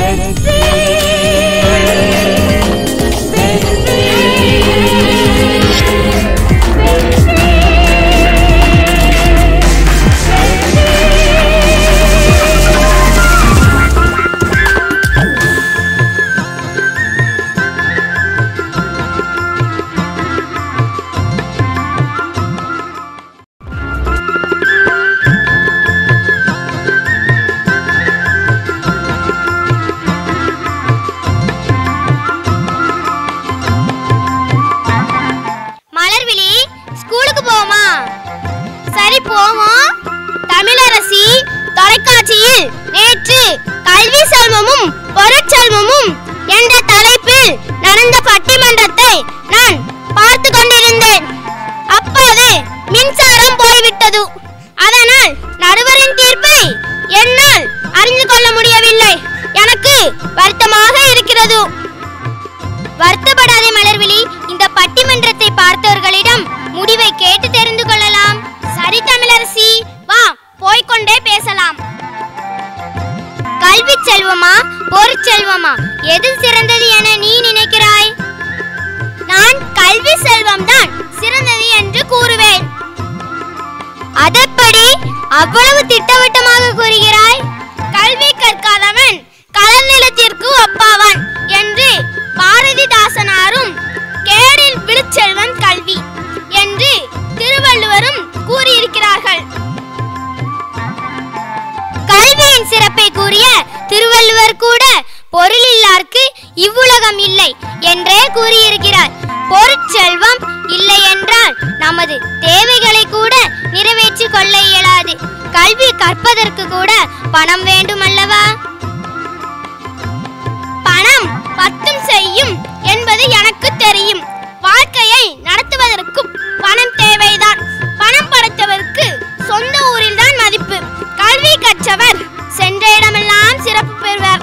மலர்விழி ஸ்கூலுக்கு போவோமா சரி போவோம் தமிழரசி தொலைக்காட்சியில் நேற்று கல்வி செல்வமும் பொருட்செல்வமும் என்ற தலைப்பில் நடந்த பட்டிமன்றத்தை நான் பார்த்து கொண்டிருந்தேன் அப்போது மின்சாரம் போய்விட்டது அதனால் நடுவரின் தீர்ப்பை என்னால் அறிந்து கொள்ள முடியவில்லை எனக்கு வருத்தமாக இருக்கிறது வருத்தப்படாதே மலர்விழி இந்த பட்டிமன்றத்தை பார்த்தவர்களிடம் முடிவை கேட்டு தெரிந்து கொள்ளலாம் சரி தமிழரசி வா போய்க்கொண்டே பேசலாம் கல்வி செல்வமா பொருட்செல்வமா எது சிறந்தது என நீ நினைக்கிறாய் நான் கல்வி செல்வம் தான் சிறந்தது என்று கூறுவேன் அதப்படி அவ்வளவு திட்டவட்டமாக கூறுகிறாய் கல்வி கற்காதவன் கலர் நிலத்திற்கு ஒப்பாவான் என்று பாரதிதாசனாரும் கேடில் விழுச்செல்வன் கல்வி என்று திருவள்ளுவரும் கூறியிருக்கிறார்கள் கல்வியின் சிறப்பை கூறிய திருவள்ளுவர் கூட பொருளில்லார்க்கு இவ்வுலகம் இல்லை என்றே கூறியிருக்கிறார் பொருட்செல்வம் இல்லை என்றால் நமது தேவைகளை கூட நிறைவேற்றிக் கொள்ள இயலாது கல்வி கற்பதற்கு கூட பணம் வேண்டும் அல்லவா பணம் பத்தும் செய்யும் என்பது எனக்கு தெரியும் வாழ்க்கையை நடத்துவதற்கு பணம் தேவைதான் பணம் படைத்தவருக்கு சொந்த ஊரில்தான் மதிப்பு கல்வி கற்றவர் சென்ற இடமெல்லாம் சிறப்பு பெறுவர்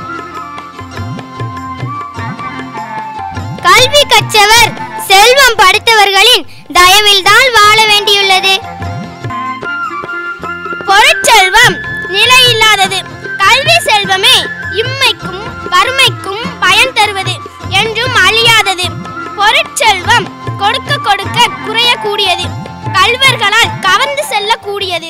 கல்வி கற்றவர் செல்வம் படைத்தவர்களின் தயவில்தான் வாழ வேண்டியுள்ளது பொருட்செல்வம் நிலையில்லாதது கல்வி செல்வமே இம்மைக்கும் வறுமைக்கும் பயன் தருவது என்றும் அழியாதது பொருட்செல்வம் கொடுக்க கொடுக்க குறையக்கூடியது கல்வர்களால் கவர்ந்து செல்லக்கூடியது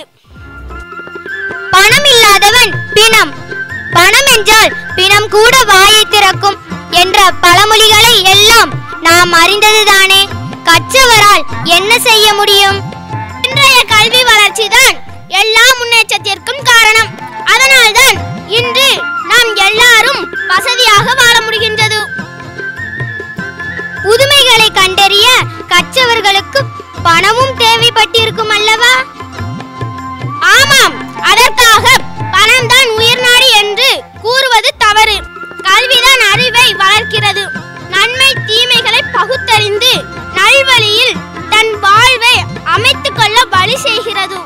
பணம் இல்லாதவன் பிணம் பணம் என்றால் பிணம் கூட வாயை திறக்கும் என்ற பழமொழிகளை எல்லாம் நாம் அறிந்ததுதானே கற்றவரால் என்ன செய்ய முடியும் இன்றைய கல்வி வளர்ச்சிதான் எல்லா முன்னேற்றத்திற்கும் காரணம் அதனால்தான் இன்று நாம் எல்லாரும் வசதியாக வாழ முடிகின்றது புதுமைகளை கண்டறிய கற்றவர்களுக்கு பணமும் தேவைப்பட்டிருக்கும் அல்லவா ஆமாம் அதற்காக பணம் தான் உயிர்நாடி என்று கூறுவது தவறு கல்விதான் அறிவை வளர்க்கிறது நன்மை தீமைகளை பகுத்தறிந்து நல்வழியில் தன் வாழ்வை அமைத்துக் கொள்ள வழி செய்கிறது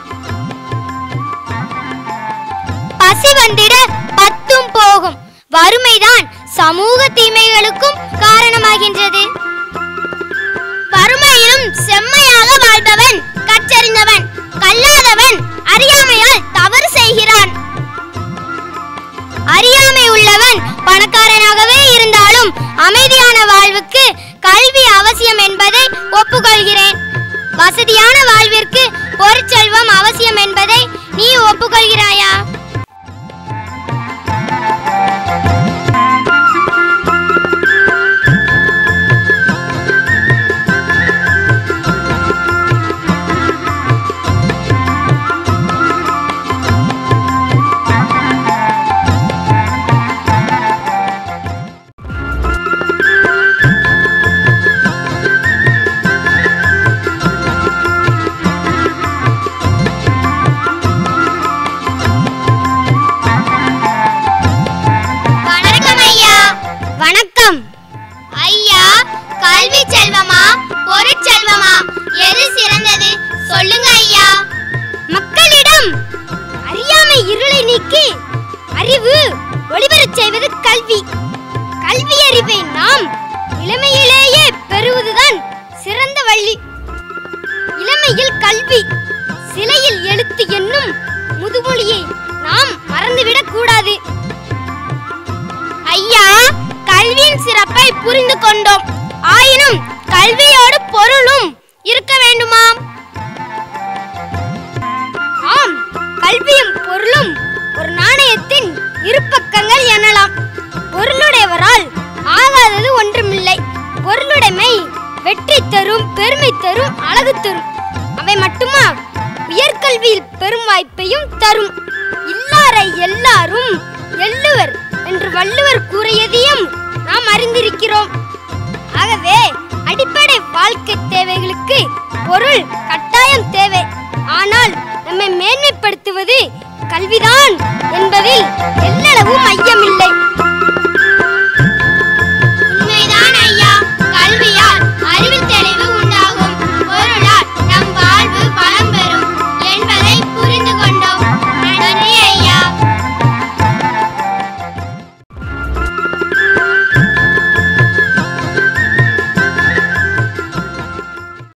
பசி வந்திட பத்தும் போகும் வறுமைதான் சமூக தீமைகளுக்கும் காரணமாகின்றது வறுமையிலும் செம்மையாக வாழ்பவன் கற்றறிந்தவன் கல்லாதவன் அறியாமையால் தவறு செய்கிறான் அறியாமை உள்ளவன் பணக்காரனாகவே இருந்தாலும் அமைதியான வாழ்வுக்கு கல்வி அவசியம் என்பதை ஒப்புக்கொள்கிறேன் வசதியான வாழ்விற்கு பொருட்செல்வம் அவசியம் என்பதை நீ ஒப்புக்கொள்கிறாயா வணக்கம் ஐயா வணக்கம் ஐயா கல்வி செல்வமா பொருட்செல்வமா எது சிறந்தது சொல்லுங்க ஐயா மக்களிடம் அறியாமை இருளை நீக்கி அறிவு ஒளிபரச் செய்வது கல்வி கல்வி அறிவை நாம் இளமையிலேயே பெறுவதுதான் சிறந்த வழி இளமையில் கல்வி சிலையில் எழுத்து என்னும் முதுமொழியை நாம் மறந்துவிடக் கூடாது ஐயா கல்வியின் சிறப்பை புரிந்து கொண்டோம் ஆயினும் கல்வியோடு பொருளும் இருக்க வேண்டுமாம் ஆம் கல்வியும் பொருளும் ஒரு நாணயத்தின் இரு பக்கங்கள் எனலாம் பொருளுடையவரால் ஆகாதது ஒன்றுமில்லை பொருளுடைமை வெற்றி தரும் பெருமை தரும் அழகு தரும் அவை மட்டுமா உயர்கல்வியில் பெரும் வாய்ப்பையும் தரும் இல்லாரை எல்லாரும் எள்ளுவர் என்று வள்ளுவர் கூறியதையும் நாம் அறிந்திருக்கிறோம் ஆகவே அடிப்படை வாழ்க்கை தேவைகளுக்கு பொருள் கட்டாயம் தேவை ஆனால் நம்மை மேன்மைப்படுத்துவது கல்விதான் என்பதில் எல்லளவும் ஐயமில்லை